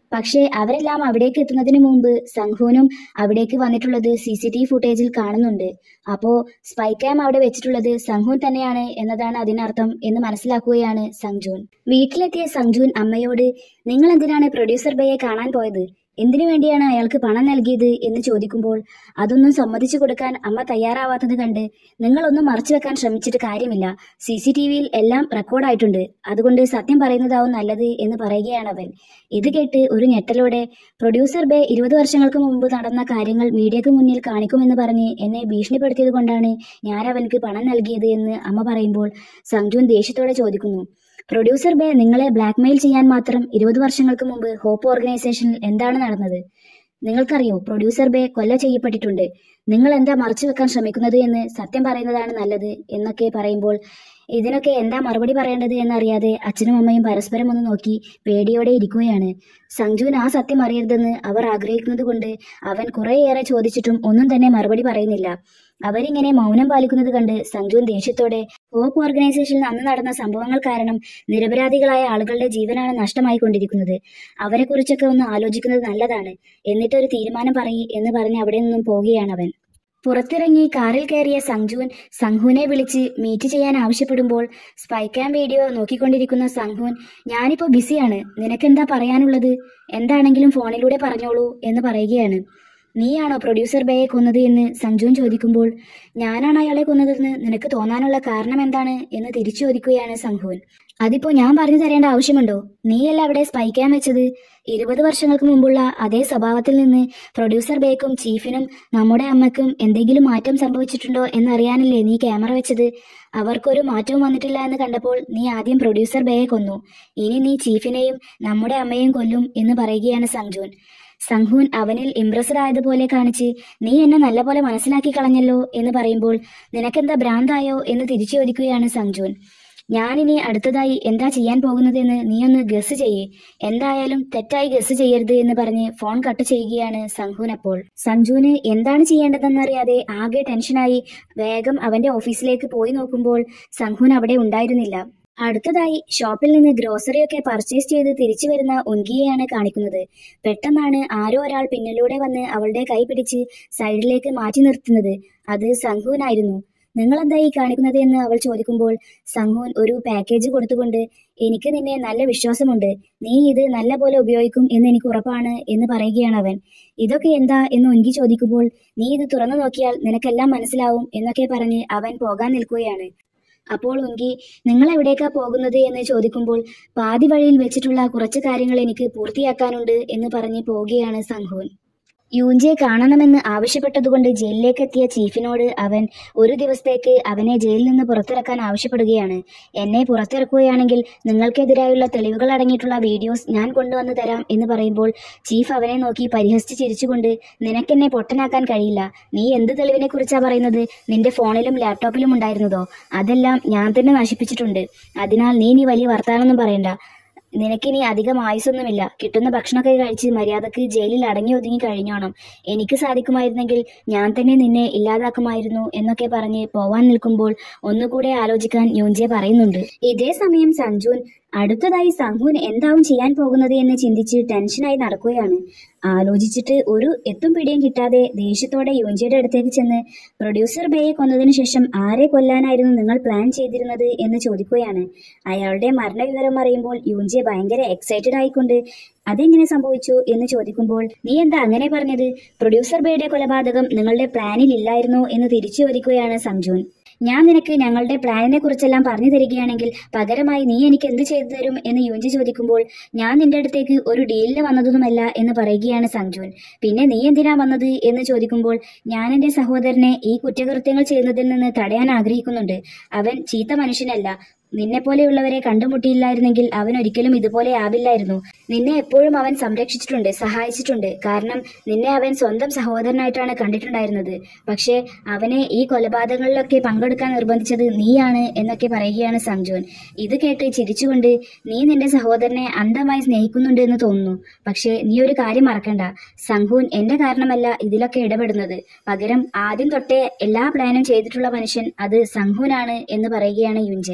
പക്ഷേ അവരെല്ലാം അവിടേക്ക് എത്തുന്നതിന് മുമ്പ് സംഘൂനും അവിടേക്ക് വന്നിട്ടുള്ളത് സി സി ടി വി ഫുട്ടേജിൽ കാണുന്നുണ്ട് അപ്പോ സ്പൈ ക്യാം അവിടെ വെച്ചിട്ടുള്ളത് സംഘൂൻ തന്നെയാണ് എന്നതാണ് അതിനർത്ഥം എന്ന് മനസ്സിലാക്കുകയാണ് സംജൂൻ വീട്ടിലെത്തിയ സംജൂൻ അമ്മയോട് നിങ്ങൾ എന്തിനാണ് പ്രൊഡ്യൂസർ ബയെ കാണാൻ പോയത് എന്തിനു വേണ്ടിയാണ് അയാൾക്ക് പണം നൽകിയത് എന്ന് ചോദിക്കുമ്പോൾ അതൊന്നും സമ്മതിച്ചു കൊടുക്കാൻ അമ്മ തയ്യാറാവാത്തത് കണ്ട് നിങ്ങളൊന്നും മറച്ചു വെക്കാൻ ശ്രമിച്ചിട്ട് കാര്യമില്ല സി സി ടി വിയിൽ എല്ലാം റെക്കോർഡായിട്ടുണ്ട് അതുകൊണ്ട് സത്യം പറയുന്നതാവും നല്ലത് എന്ന് പറയുകയാണ് അവൻ ഇത് കേട്ട് ഒരു ഞെട്ടലോടെ പ്രൊഡ്യൂസർ ബേ ഇരുപത് വർഷങ്ങൾക്ക് മുമ്പ് നടന്ന കാര്യങ്ങൾ മീഡിയക്ക് മുന്നിൽ കാണിക്കുമെന്ന് പറഞ്ഞ് എന്നെ ഭീഷണിപ്പെടുത്തിയത് കൊണ്ടാണ് ഞാൻ അവനക്ക് പണം നൽകിയത് എന്ന് അമ്മ പറയുമ്പോൾ സംജുൻ ദേഷ്യത്തോടെ ചോദിക്കുന്നു പ്രൊഡ്യൂസർ ബേ നിങ്ങളെ ബ്ലാക്ക്മെയിൽ ചെയ്യാൻ മാത്രം ഇരുപത് വർഷങ്ങൾക്ക് മുമ്പ് ഹോപ്പ് ഓർഗനൈസേഷനിൽ എന്താണ് നടന്നത് നിങ്ങൾക്കറിയോ പ്രൊഡ്യൂസർ ബേ കൊല്ല ചെയ്യപ്പെട്ടിട്ടുണ്ട് നിങ്ങൾ എന്താ മറച്ചു വെക്കാൻ ശ്രമിക്കുന്നത് എന്ന് സത്യം പറയുന്നതാണ് നല്ലത് എന്നൊക്കെ പറയുമ്പോൾ ഇതിനൊക്കെ എന്താ മറുപടി പറയേണ്ടത് എന്നറിയാതെ അച്ഛനും അമ്മയും പരസ്പരം ഒന്ന് നോക്കി പേടിയോടെ ഇരിക്കുകയാണ് സംജുവിൻ ആ സത്യം അറിയരുതെന്ന് അവർ ആഗ്രഹിക്കുന്നത് കൊണ്ട് അവൻ കുറേയേറെ ചോദിച്ചിട്ടും ഒന്നും തന്നെ മറുപടി പറയുന്നില്ല അവരിങ്ങനെ മൗനം പാലിക്കുന്നത് കണ്ട് സംജുൻ ദേഷ്യത്തോടെ ഹോപ്പ് ഓർഗനൈസേഷനിൽ അന്ന് നടന്ന സംഭവങ്ങൾ കാരണം നിരപരാധികളായ ആളുകളുടെ ജീവനാണ് നഷ്ടമായി കൊണ്ടിരിക്കുന്നത് അവരെ കുറിച്ചൊക്കെ ഒന്ന് ആലോചിക്കുന്നത് നല്ലതാണ് എന്നിട്ടൊരു തീരുമാനം പറയി എന്ന് പറഞ്ഞ് അവിടെ നിന്നും പോവുകയാണ് അവൻ പുറത്തിറങ്ങി കാറിൽ കയറിയ സംജുൻ സംഹുനെ വിളിച്ച് മീറ്റ് ചെയ്യാൻ ആവശ്യപ്പെടുമ്പോൾ സ്പൈക്യാം വീഡിയോ നോക്കിക്കൊണ്ടിരിക്കുന്ന സംഹുൻ ഞാനിപ്പോ ബിസിയാണ് നിനക്കെന്താ പറയാനുള്ളത് എന്താണെങ്കിലും ഫോണിലൂടെ പറഞ്ഞോളൂ എന്ന് പറയുകയാണ് നീയാണോ പ്രൊഡ്യൂസർ ബേയെ കൊന്നത് എന്ന് സംജുൻ ചോദിക്കുമ്പോൾ ഞാനാണ് അയാളെ കൊന്നതെന്ന് നിനക്ക് തോന്നാനുള്ള കാരണം എന്താണ് എന്ന് തിരിച്ചു ചോദിക്കുകയാണ് സംഹുൻ അതിപ്പോ ഞാൻ പറഞ്ഞു തരേണ്ട ആവശ്യമുണ്ടോ നീയല്ല അവിടെ സ്പൈക്കാൻ വെച്ചത് ഇരുപത് വർഷങ്ങൾക്ക് മുമ്പുള്ള അതേ സ്വഭാവത്തിൽ നിന്ന് പ്രൊഡ്യൂസർ ബേക്കും ചീഫിനും നമ്മുടെ അമ്മയ്ക്കും എന്തെങ്കിലും മാറ്റം സംഭവിച്ചിട്ടുണ്ടോ എന്നറിയാനല്ലേ നീ ക്യാമറ വെച്ചത് അവർക്കൊരു മാറ്റവും വന്നിട്ടില്ല എന്ന് കണ്ടപ്പോൾ നീ ആദ്യം പ്രൊഡ്യൂസർ ബേയെ കൊന്നു ഇനി നീ ചീഫിനെയും നമ്മുടെ അമ്മയെയും കൊല്ലും എന്ന് പറയുകയാണ് സംജുൻ സംഹൂൻ അവനിൽ ഇംപ്രസ്ഡ് ആയതുപോലെ കാണിച്ച് നീ എന്നെ നല്ലപോലെ മനസ്സിലാക്കി കളഞ്ഞല്ലോ എന്ന് പറയുമ്പോൾ നിനക്കെന്താ ഭ്രാന്തായോ എന്ന് തിരിച്ചു ചോദിക്കുകയാണ് സംജൂൻ ഞാനിനി അടുത്തതായി എന്താ ചെയ്യാൻ പോകുന്നതെന്ന് നീ ഒന്ന് ഗസ് ചെയ്യേ എന്തായാലും തെറ്റായി ഗസ് ചെയ്യരുത് എന്ന് പറഞ്ഞ് ഫോൺ കട്ട് ചെയ്യുകയാണ് സംഹൂൻ അപ്പോൾ സഞ്ജുവിന് എന്താണ് ചെയ്യേണ്ടതെന്നറിയാതെ ആകെ ടെൻഷനായി വേഗം അവന്റെ ഓഫീസിലേക്ക് പോയി നോക്കുമ്പോൾ സംഹൂൻ അവിടെ ഉണ്ടായിരുന്നില്ല അടുത്തതായി ഷോപ്പിൽ നിന്ന് ഗ്രോസറി ഒക്കെ പർച്ചേസ് ചെയ്ത് തിരിച്ചു വരുന്ന ഉൻകിയെയാണ് കാണിക്കുന്നത് പെട്ടെന്നാണ് ആരോ ഒരാൾ പിന്നിലൂടെ വന്ന് അവളുടെ കൈ പിടിച്ച് സൈഡിലേക്ക് മാറ്റി നിർത്തുന്നത് അത് സംഹൂനായിരുന്നു നിങ്ങൾ എന്താ ഈ കാണിക്കുന്നത് എന്ന് അവൾ ചോദിക്കുമ്പോൾ സംഹൂൻ ഒരു പാക്കേജ് കൊടുത്തുകൊണ്ട് എനിക്ക് നിന്നെ നല്ല വിശ്വാസമുണ്ട് നീ ഇത് നല്ല പോലെ ഉപയോഗിക്കും എന്ന് എനിക്ക് ഉറപ്പാണ് എന്ന് പറയുകയാണ് അവൻ ഇതൊക്കെ എന്താ എന്ന് ഉൻകി ചോദിക്കുമ്പോൾ നീ ഇത് തുറന്നു നോക്കിയാൽ നിനക്കെല്ലാം മനസ്സിലാവും എന്നൊക്കെ പറഞ്ഞ് അവൻ പോകാൻ നിൽക്കുകയാണ് അപ്പോൾ ഉങ്കി നിങ്ങൾ എവിടേക്കാ പോകുന്നത് എന്ന് ചോദിക്കുമ്പോൾ പാതി വഴിയിൽ വെച്ചിട്ടുള്ള കുറച്ച് കാര്യങ്ങൾ എനിക്ക് പൂർത്തിയാക്കാനുണ്ട് എന്ന് പറഞ്ഞ് പോവുകയാണ് സംഹൂൻ യൂഞ്ചെ കാണണമെന്ന് ആവശ്യപ്പെട്ടതുകൊണ്ട് ജയിലിലേക്ക് എത്തിയ ചീഫിനോട് അവൻ ഒരു ദിവസത്തേക്ക് അവനെ ജയിലിൽ നിന്ന് പുറത്തിറക്കാൻ ആവശ്യപ്പെടുകയാണ് എന്നെ പുറത്തിറക്കുകയാണെങ്കിൽ നിങ്ങൾക്കെതിരായുള്ള തെളിവുകൾ അടങ്ങിയിട്ടുള്ള വീഡിയോസ് ഞാൻ കൊണ്ടുവന്ന് തരാം എന്ന് പറയുമ്പോൾ ചീഫ് അവനെ നോക്കി പരിഹസിച്ച് ചിരിച്ചുകൊണ്ട് നിനക്കെന്നെ പൊട്ടനാക്കാൻ കഴിയില്ല നീ എന്ത് തെളിവിനെ കുറിച്ചാ പറയുന്നത് നിന്റെ ഫോണിലും ലാപ്ടോപ്പിലും ഉണ്ടായിരുന്നതോ അതെല്ലാം ഞാൻ തന്നെ നശിപ്പിച്ചിട്ടുണ്ട് അതിനാൽ നീ നീ വലിയ വർത്താനൊന്നും പറയണ്ട നിനക്കിനി അധികം ആയുസൊന്നുമില്ല കിട്ടുന്ന ഭക്ഷണമൊക്കെ കഴിച്ച് മര്യാദക്ക് ജയിലിൽ അടങ്ങി ഒതുങ്ങി കഴിഞ്ഞോണം എനിക്ക് സാധിക്കുമായിരുന്നെങ്കിൽ ഞാൻ തന്നെ നിന്നെ ഇല്ലാതാക്കുമായിരുന്നു എന്നൊക്കെ പറഞ്ഞ് പോവാൻ നിൽക്കുമ്പോൾ ഒന്നുകൂടെ ആലോചിക്കാൻ യോഞ്ചെ പറയുന്നുണ്ട് ഇതേ സമയം സഞ്ജുൻ അടുത്തതായി സംഹുൻ എന്താവും ചെയ്യാൻ പോകുന്നത് എന്ന് ചിന്തിച്ച് ടെൻഷനായി നടക്കുകയാണ് ആലോചിച്ചിട്ട് ഒരു എത്തും പിടിയും കിട്ടാതെ ദേഷ്യത്തോടെ യോഞ്ചിയുടെ അടുത്തേക്ക് ചെന്ന് പ്രൊഡ്യൂസർ ബേയെ കൊന്നതിനു ശേഷം ആരെ കൊല്ലാനായിരുന്നു നിങ്ങൾ പ്ലാൻ ചെയ്തിരുന്നത് എന്ന് ചോദിക്കുകയാണ് അയാളുടെ മരണവിവരം അറിയുമ്പോൾ യൂഞ്ചിയെ ഭയങ്കര എക്സൈറ്റഡ് ആയിക്കൊണ്ട് അതെങ്ങനെ സംഭവിച്ചു എന്ന് ചോദിക്കുമ്പോൾ നീ എന്താ അങ്ങനെ പറഞ്ഞത് പ്രൊഡ്യൂസർ ബേയുടെ കൊലപാതകം നിങ്ങളുടെ പ്ലാനിൽ ഇല്ലായിരുന്നോ എന്ന് തിരിച്ചു ചോദിക്കുകയാണ് സംജൂൻ ഞാൻ നിനക്ക് ഞങ്ങളുടെ പ്ലാനിനെ കുറിച്ചെല്ലാം പറഞ്ഞു തരികയാണെങ്കിൽ പകരമായി നീ എനിക്ക് എന്ത് ചെയ്തു തരും എന്ന് യുഞ്ചി ചോദിക്കുമ്പോൾ ഞാൻ നിന്റെ അടുത്തേക്ക് ഒരു ഡീലിന് വന്നതൊന്നുമല്ല എന്ന് പറയുകയാണ് സംജൂൻ പിന്നെ നീ എന്തിനാ വന്നത് എന്ന് ചോദിക്കുമ്പോൾ ഞാൻ എന്റെ സഹോദരനെ ഈ കുറ്റകൃത്യങ്ങൾ ചെയ്യുന്നതിൽ നിന്ന് തടയാൻ ആഗ്രഹിക്കുന്നുണ്ട് അവൻ ചീത്ത മനുഷ്യനല്ല നിന്നെ പോലെയുള്ളവരെ കണ്ടുമുട്ടിയില്ലായിരുന്നെങ്കിൽ അവൻ ഒരിക്കലും ഇതുപോലെ ആവില്ലായിരുന്നു നിന്നെ എപ്പോഴും അവൻ സംരക്ഷിച്ചിട്ടുണ്ട് സഹായിച്ചിട്ടുണ്ട് കാരണം നിന്നെ അവൻ സ്വന്തം സഹോദരനായിട്ടാണ് കണ്ടിട്ടുണ്ടായിരുന്നത് പക്ഷേ അവനെ ഈ കൊലപാതകങ്ങളിലൊക്കെ പങ്കെടുക്കാൻ നിർബന്ധിച്ചത് നീയാണ് എന്നൊക്കെ പറയുകയാണ് സംജോൻ ഇത് കേട്ട് ചിരിച്ചുകൊണ്ട് നീ നിന്റെ സഹോദരനെ അന്ധമായി സ്നേഹിക്കുന്നുണ്ട് എന്ന് തോന്നുന്നു പക്ഷേ നീ ഒരു കാര്യം മറക്കണ്ട സംഹൂൻ എന്റെ കാരണമല്ല ഇതിലൊക്കെ ഇടപെടുന്നത് പകരം ആദ്യം തൊട്ടേ എല്ലാ പ്ലാനും ചെയ്തിട്ടുള്ള മനുഷ്യൻ അത് സംഹൂനാണ് എന്ന് പറയുകയാണ് യുഞ്ചെ ഫ്ലാഷ്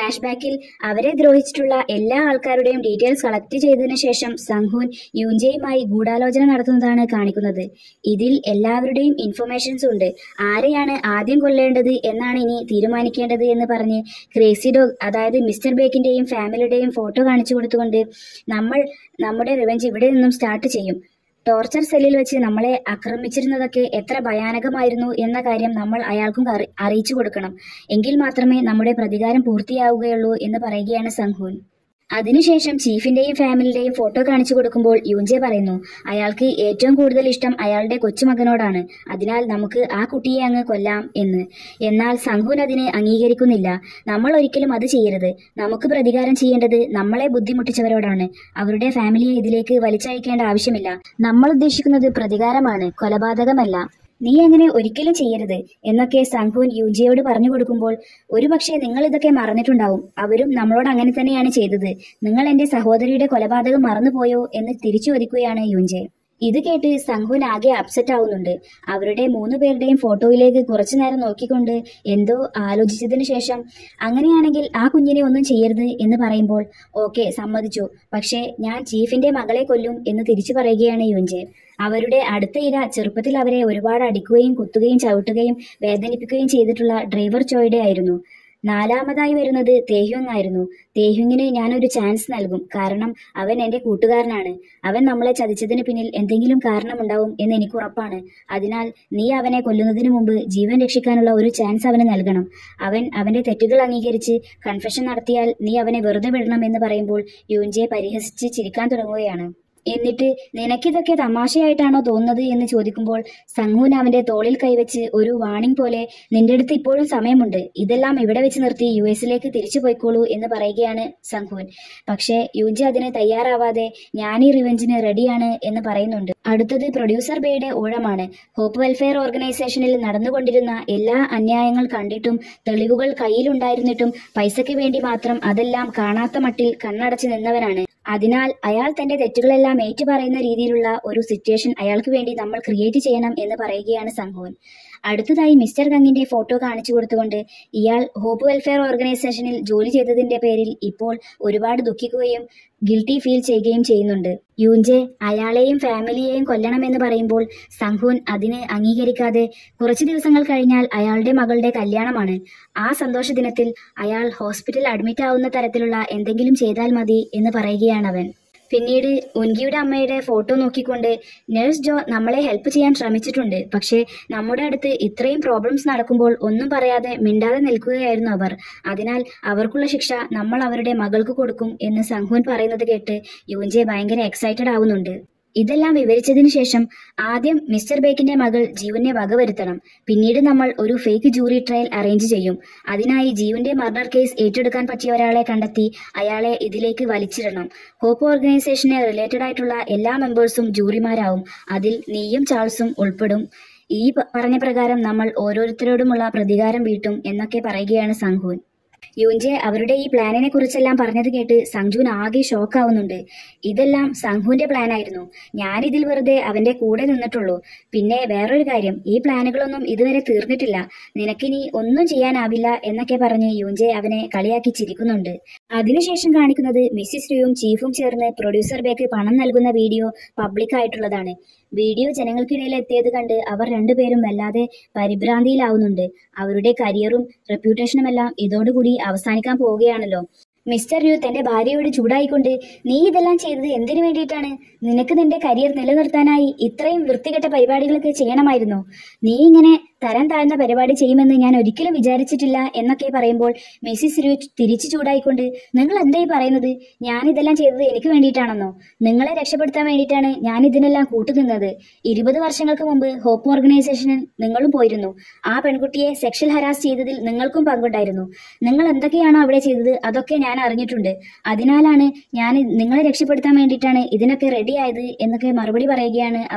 ഫ്ലാഷ് ബാക്കിൽ അവരെ ദ്രോഹിച്ചിട്ടുള്ള എല്ലാ ആൾക്കാരുടെയും ഡീറ്റെയിൽസ് കളക്ട് ചെയ്തതിനു ശേഷം സംഹൂൻ യുൻജയുമായി ഗൂഢാലോചന നടത്തുന്നതാണ് കാണിക്കുന്നത് ഇതിൽ എല്ലാവരുടെയും ഇൻഫർമേഷൻസ് ഉണ്ട് ആരെയാണ് ആദ്യം കൊല്ലേണ്ടത് എന്നാണ് ഇനി തീരുമാനിക്കേണ്ടത് എന്ന് പറഞ്ഞ് ക്രേസി ഡോഗ് അതായത് മിസ്റ്റർ ബേക്കിന്റെയും ഫാമിലിയുടെയും ഫോട്ടോ കാണിച്ചു കൊടുത്തുകൊണ്ട് നമ്മൾ നമ്മുടെ റിവെഞ്ച് ഇവിടെ നിന്നും സ്റ്റാർട്ട് ചെയ്യും ടോർച്ചർ സെല്ലിൽ വെച്ച് നമ്മളെ ആക്രമിച്ചിരുന്നതൊക്കെ എത്ര ഭയാനകമായിരുന്നു എന്ന കാര്യം നമ്മൾ അയാൾക്കും അറി- അറിയിച്ചു കൊടുക്കണം എങ്കിൽ മാത്രമേ നമ്മുടെ പ്രതികാരം പൂർത്തിയാവുകയുള്ളൂ എന്ന് പറയുകയാണ് സംഹൂൻ അതിനുശേഷം ചീഫിന്റെയും ഫാമിലിയുടെയും ഫോട്ടോ കാണിച്ചു കൊടുക്കുമ്പോൾ യൂഞ്ചെ പറയുന്നു അയാൾക്ക് ഏറ്റവും കൂടുതൽ ഇഷ്ടം അയാളുടെ കൊച്ചുമകനോടാണ് അതിനാൽ നമുക്ക് ആ കുട്ടിയെ അങ്ങ് കൊല്ലാം എന്ന് എന്നാൽ സംഹൂൻ അതിനെ അംഗീകരിക്കുന്നില്ല നമ്മൾ ഒരിക്കലും അത് ചെയ്യരുത് നമുക്ക് പ്രതികാരം ചെയ്യേണ്ടത് നമ്മളെ ബുദ്ധിമുട്ടിച്ചവരോടാണ് അവരുടെ ഫാമിലിയെ ഇതിലേക്ക് വലിച്ചഴിക്കേണ്ട ആവശ്യമില്ല നമ്മൾ ഉദ്ദേശിക്കുന്നത് പ്രതികാരമാണ് കൊലപാതകമല്ല നീ അങ്ങനെ ഒരിക്കലും ചെയ്യരുത് എന്നൊക്കെ സംഘൂൻ യുജിയോട് പറഞ്ഞു കൊടുക്കുമ്പോൾ ഒരുപക്ഷെ നിങ്ങൾ ഇതൊക്കെ മറന്നിട്ടുണ്ടാവും അവരും നമ്മളോട് അങ്ങനെ തന്നെയാണ് ചെയ്തത് നിങ്ങൾ എന്റെ സഹോദരിയുടെ കൊലപാതകം മറന്നുപോയോ എന്ന് തിരിച്ചു ചോദിക്കുകയാണ് യുഞ്ചെ ഇത് കേട്ട് സംഘുൻ ആകെ അപ്സെറ്റ് ആവുന്നുണ്ട് അവരുടെ മൂന്ന് പേരുടെയും ഫോട്ടോയിലേക്ക് കുറച്ചു നേരം നോക്കിക്കൊണ്ട് എന്തോ ആലോചിച്ചതിനു ശേഷം അങ്ങനെയാണെങ്കിൽ ആ കുഞ്ഞിനെ ഒന്നും ചെയ്യരുത് എന്ന് പറയുമ്പോൾ ഓക്കെ സമ്മതിച്ചു പക്ഷേ ഞാൻ ചീഫിന്റെ മകളെ കൊല്ലും എന്ന് തിരിച്ചു പറയുകയാണ് യുഞ്ചെ അവരുടെ അടുത്ത ഇര ചെറുപ്പത്തിൽ അവരെ ഒരുപാട് അടിക്കുകയും കുത്തുകയും ചവിട്ടുകയും വേദനിപ്പിക്കുകയും ചെയ്തിട്ടുള്ള ഡ്രൈവർ ചോയുടെ ആയിരുന്നു നാലാമതായി വരുന്നത് തേഹ്യുങ് ആയിരുന്നു തേഹ്യുങ്ങിന് ഞാനൊരു ചാൻസ് നൽകും കാരണം അവൻ എന്റെ കൂട്ടുകാരനാണ് അവൻ നമ്മളെ ചതിച്ചതിന് പിന്നിൽ എന്തെങ്കിലും കാരണമുണ്ടാവും എന്ന് എനിക്ക് ഉറപ്പാണ് അതിനാൽ നീ അവനെ കൊല്ലുന്നതിന് മുമ്പ് ജീവൻ രക്ഷിക്കാനുള്ള ഒരു ചാൻസ് അവന് നൽകണം അവൻ അവന്റെ തെറ്റുകൾ അംഗീകരിച്ച് കൺഫെഷൻ നടത്തിയാൽ നീ അവനെ വെറുതെ വിടണം എന്ന് പറയുമ്പോൾ യുൻജെ പരിഹസിച്ച് ചിരിക്കാൻ തുടങ്ങുകയാണ് എന്നിട്ട് നിനക്കിതൊക്കെ തമാശയായിട്ടാണോ തോന്നുന്നത് എന്ന് ചോദിക്കുമ്പോൾ സംഘൂൻ അവന്റെ തോളിൽ കൈവച്ച് ഒരു വാണിംഗ് പോലെ നിന്റെ അടുത്ത് ഇപ്പോഴും സമയമുണ്ട് ഇതെല്ലാം ഇവിടെ വെച്ച് നിർത്തി യു എസിലേക്ക് തിരിച്ചു പോയിക്കോളൂ എന്ന് പറയുകയാണ് സംഘൂൻ പക്ഷേ യുജി അതിന് തയ്യാറാവാതെ ഞാൻ ഈ റിവെഞ്ചിന് റെഡിയാണ് എന്ന് പറയുന്നുണ്ട് അടുത്തത് പ്രൊഡ്യൂസർ ബേയുടെ ഊഴമാണ് ഹോപ്പ് വെൽഫെയർ ഓർഗനൈസേഷനിൽ നടന്നുകൊണ്ടിരുന്ന എല്ലാ അന്യായങ്ങൾ കണ്ടിട്ടും തെളിവുകൾ കയ്യിലുണ്ടായിരുന്നിട്ടും പൈസയ്ക്ക് വേണ്ടി മാത്രം അതെല്ലാം കാണാത്ത മട്ടിൽ കണ്ണടച്ച് നിന്നവനാണ് അതിനാൽ അയാൾ തന്റെ തെറ്റുകളെല്ലാം ഏറ്റുപറയുന്ന രീതിയിലുള്ള ഒരു സിറ്റുവേഷൻ അയാൾക്ക് വേണ്ടി നമ്മൾ ക്രിയേറ്റ് ചെയ്യണം എന്ന് പറയുകയാണ് സംഘോൻ അടുത്തതായി മിസ്റ്റർ ഗങ്ങിന്റെ ഫോട്ടോ കാണിച്ചു കൊടുത്തുകൊണ്ട് ഇയാൾ ഹോപ്പ് വെൽഫെയർ ഓർഗനൈസേഷനിൽ ജോലി ചെയ്തതിന്റെ പേരിൽ ഇപ്പോൾ ഒരുപാട് ദുഃഖിക്കുകയും ഗിൽറ്റി ഫീൽ ചെയ്യുകയും ചെയ്യുന്നുണ്ട് യൂഞ്ചെ അയാളെയും ഫാമിലിയെയും കൊല്ലണമെന്ന് പറയുമ്പോൾ സംഘൂൻ അതിന് അംഗീകരിക്കാതെ കുറച്ചു ദിവസങ്ങൾ കഴിഞ്ഞാൽ അയാളുടെ മകളുടെ കല്യാണമാണ് ആ സന്തോഷ ദിനത്തിൽ അയാൾ ഹോസ്പിറ്റലിൽ അഡ്മിറ്റ് ആവുന്ന തരത്തിലുള്ള എന്തെങ്കിലും ചെയ്താൽ മതി എന്ന് പറയുകയാണ് അവൻ പിന്നീട് ഉൻകിയുടെ അമ്മയുടെ ഫോട്ടോ നോക്കിക്കൊണ്ട് നഴ്സ് ജോ നമ്മളെ ഹെൽപ്പ് ചെയ്യാൻ ശ്രമിച്ചിട്ടുണ്ട് പക്ഷേ നമ്മുടെ അടുത്ത് ഇത്രയും പ്രോബ്ലംസ് നടക്കുമ്പോൾ ഒന്നും പറയാതെ മിണ്ടാതെ നിൽക്കുകയായിരുന്നു അവർ അതിനാൽ അവർക്കുള്ള ശിക്ഷ നമ്മൾ അവരുടെ മകൾക്ക് കൊടുക്കും എന്ന് സംഘൂൻ പറയുന്നത് കേട്ട് യുവൻജെ ഭയങ്കര എക്സൈറ്റഡ് ആവുന്നുണ്ട് ഇതെല്ലാം വിവരിച്ചതിനു ശേഷം ആദ്യം മിസ്റ്റർ ബേക്കിന്റെ മകൾ ജീവനെ വകവരുത്തണം പിന്നീട് നമ്മൾ ഒരു ഫേക്ക് ജൂറി ട്രയൽ അറേഞ്ച് ചെയ്യും അതിനായി ജീവന്റെ മർഡർ കേസ് ഏറ്റെടുക്കാൻ പറ്റിയ ഒരാളെ കണ്ടെത്തി അയാളെ ഇതിലേക്ക് വലിച്ചിടണം ഹോപ്പ് ഓർഗനൈസേഷനെ റിലേറ്റഡ് ആയിട്ടുള്ള എല്ലാ മെമ്പേഴ്സും ജൂറിമാരാവും അതിൽ നീയും ചാൾസും ഉൾപ്പെടും ഈ പ- പറഞ്ഞ പ്രകാരം നമ്മൾ ഓരോരുത്തരോടുമുള്ള പ്രതികാരം വീട്ടും എന്നൊക്കെ പറയുകയാണ് സംഘൂൻ യുൻജെ അവരുടെ ഈ പ്ലാനിനെ കുറിച്ചെല്ലാം പറഞ്ഞത് കേട്ട് സംജുൻ ആകെ ഷോക്കാവുന്നുണ്ട് ഇതെല്ലാം സംഘുവിന്റെ പ്ലാൻ ആയിരുന്നു ഞാനിതിൽ വെറുതെ അവന്റെ കൂടെ നിന്നിട്ടുള്ളൂ പിന്നെ വേറൊരു കാര്യം ഈ പ്ലാനുകളൊന്നും ഇതുവരെ തീർന്നിട്ടില്ല നിനക്കിനി ഒന്നും ചെയ്യാനാവില്ല എന്നൊക്കെ പറഞ്ഞ് യുൻജെ അവനെ കളിയാക്കി ചിരിക്കുന്നുണ്ട് അതിനുശേഷം കാണിക്കുന്നത് മിസ്സിസ് രുയും ചീഫും ചേർന്ന് പ്രൊഡ്യൂസർ ബേക്ക് പണം നൽകുന്ന വീഡിയോ പബ്ലിക് ആയിട്ടുള്ളതാണ് വീഡിയോ ജനങ്ങൾക്കിടയിൽ എത്തിയത് കണ്ട് അവർ രണ്ടുപേരും വല്ലാതെ പരിഭ്രാന്തിയിലാവുന്നുണ്ട് അവരുടെ കരിയറും റെപ്യൂട്ടേഷനും എല്ലാം ഇതോടുകൂടി അവസാനിക്കാൻ പോവുകയാണല്ലോ മിസ്റ്റർ യു തന്റെ ഭാര്യയോട് ചൂടായിക്കൊണ്ട് നീ ഇതെല്ലാം ചെയ്തത് എന്തിനു വേണ്ടിയിട്ടാണ് നിനക്ക് നിന്റെ കരിയർ നിലനിർത്താനായി ഇത്രയും വൃത്തികെട്ട പരിപാടികളൊക്കെ ചെയ്യണമായിരുന്നോ നീ ഇങ്ങനെ തരം താഴ്ന്ന പരിപാടി ചെയ്യുമെന്ന് ഞാൻ ഒരിക്കലും വിചാരിച്ചിട്ടില്ല എന്നൊക്കെ പറയുമ്പോൾ മിസ്സിസ് രു തിരിച്ചു ചൂടായിക്കൊണ്ട് നിങ്ങൾ എന്തായി പറയുന്നത് ഞാൻ ഇതെല്ലാം ചെയ്തത് എനിക്ക് വേണ്ടിയിട്ടാണെന്നോ നിങ്ങളെ രക്ഷപ്പെടുത്താൻ വേണ്ടിയിട്ടാണ് ഞാൻ ഇതിനെല്ലാം കൂട്ടുനിന്നത് ഇരുപത് വർഷങ്ങൾക്ക് മുമ്പ് ഹോപ്പ് ഓർഗനൈസേഷനിൽ നിങ്ങളും പോയിരുന്നു ആ പെൺകുട്ടിയെ സെക്ഷൽ ഹരാസ് ചെയ്തതിൽ നിങ്ങൾക്കും പങ്കുണ്ടായിരുന്നു നിങ്ങൾ എന്തൊക്കെയാണോ അവിടെ ചെയ്തത് അതൊക്കെ ഞാൻ അറിഞ്ഞിട്ടുണ്ട് അതിനാലാണ് ഞാൻ നിങ്ങളെ രക്ഷപ്പെടുത്താൻ വേണ്ടിയിട്ടാണ് ഇതിനൊക്കെ റെഡി ആയത് എന്നൊക്കെ മറുപടി പറയുകയാണ് അവർ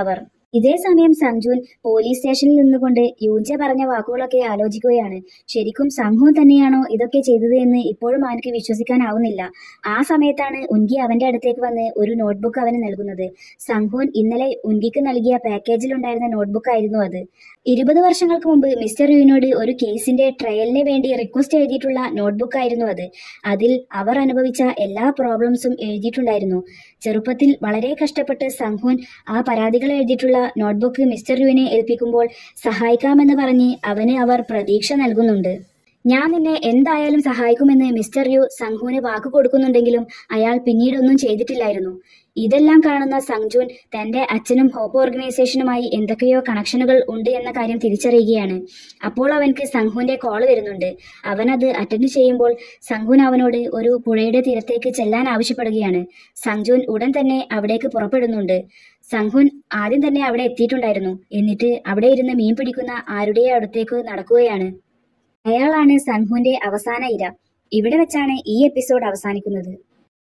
ഇതേ സമയം സഞ്ജുൻ പോലീസ് സ്റ്റേഷനിൽ നിന്നുകൊണ്ട് യൂഞ്ച പറഞ്ഞ വാക്കുകളൊക്കെ ആലോചിക്കുകയാണ് ശരിക്കും സംഘവും തന്നെയാണോ ഇതൊക്കെ ചെയ്തത് എന്ന് ഇപ്പോഴും അവനക്ക് വിശ്വസിക്കാനാവുന്നില്ല ആ സമയത്താണ് ഉൻകി അവന്റെ അടുത്തേക്ക് വന്ന് ഒരു നോട്ട്ബുക്ക് അവന് നൽകുന്നത് സംഘൂൻ ഇന്നലെ ഉൻകിക്ക് നൽകിയ പാക്കേജിലുണ്ടായിരുന്ന നോട്ട്ബുക്ക് ആയിരുന്നു അത് ഇരുപത് വർഷങ്ങൾക്ക് മുമ്പ് മിസ്റ്റർ യുവിനോട് ഒരു കേസിന്റെ ട്രയലിന് വേണ്ടി റിക്വസ്റ്റ് എഴുതിയിട്ടുള്ള നോട്ട്ബുക്ക് ആയിരുന്നു അത് അതിൽ അവർ അനുഭവിച്ച എല്ലാ പ്രോബ്ലംസും എഴുതിയിട്ടുണ്ടായിരുന്നു ചെറുപ്പത്തിൽ വളരെ കഷ്ടപ്പെട്ട് സംഘൂൻ ആ പരാതികൾ എഴുതിയിട്ടുള്ള നോട്ട്ബുക്ക് മിസ്റ്റർ യുവിനെ ഏൽപ്പിക്കുമ്പോൾ സഹായിക്കാമെന്ന് പറഞ്ഞ് അവന് അവർ പ്രതീക്ഷ നൽകുന്നുണ്ട് ഞാൻ നിന്നെ എന്തായാലും സഹായിക്കുമെന്ന് മിസ്റ്റർ യു സംഘുവിന് വാക്ക് കൊടുക്കുന്നുണ്ടെങ്കിലും അയാൾ പിന്നീടൊന്നും ചെയ്തിട്ടില്ലായിരുന്നു ഇതെല്ലാം കാണുന്ന സംജുൻ തന്റെ അച്ഛനും ഹോപ്പ് ഓർഗനൈസേഷനുമായി എന്തൊക്കെയോ കണക്ഷനുകൾ ഉണ്ട് എന്ന കാര്യം തിരിച്ചറിയുകയാണ് അപ്പോൾ അവൻക്ക് സംഘുവിന്റെ കോൾ വരുന്നുണ്ട് അവനത് അറ്റൻഡ് ചെയ്യുമ്പോൾ സംഘുൻ അവനോട് ഒരു പുഴയുടെ തീരത്തേക്ക് ചെല്ലാൻ ആവശ്യപ്പെടുകയാണ് സംജുൻ ഉടൻ തന്നെ അവിടേക്ക് പുറപ്പെടുന്നുണ്ട് സംഘുൻ ആദ്യം തന്നെ അവിടെ എത്തിയിട്ടുണ്ടായിരുന്നു എന്നിട്ട് അവിടെ ഇരുന്ന് മീൻ പിടിക്കുന്ന ആരുടെയോ അടുത്തേക്ക് നടക്കുകയാണ് അയാളാണ് സംഘുവിന്റെ അവസാന ഇര ഇവിടെ വെച്ചാണ് ഈ എപ്പിസോഡ് അവസാനിക്കുന്നത്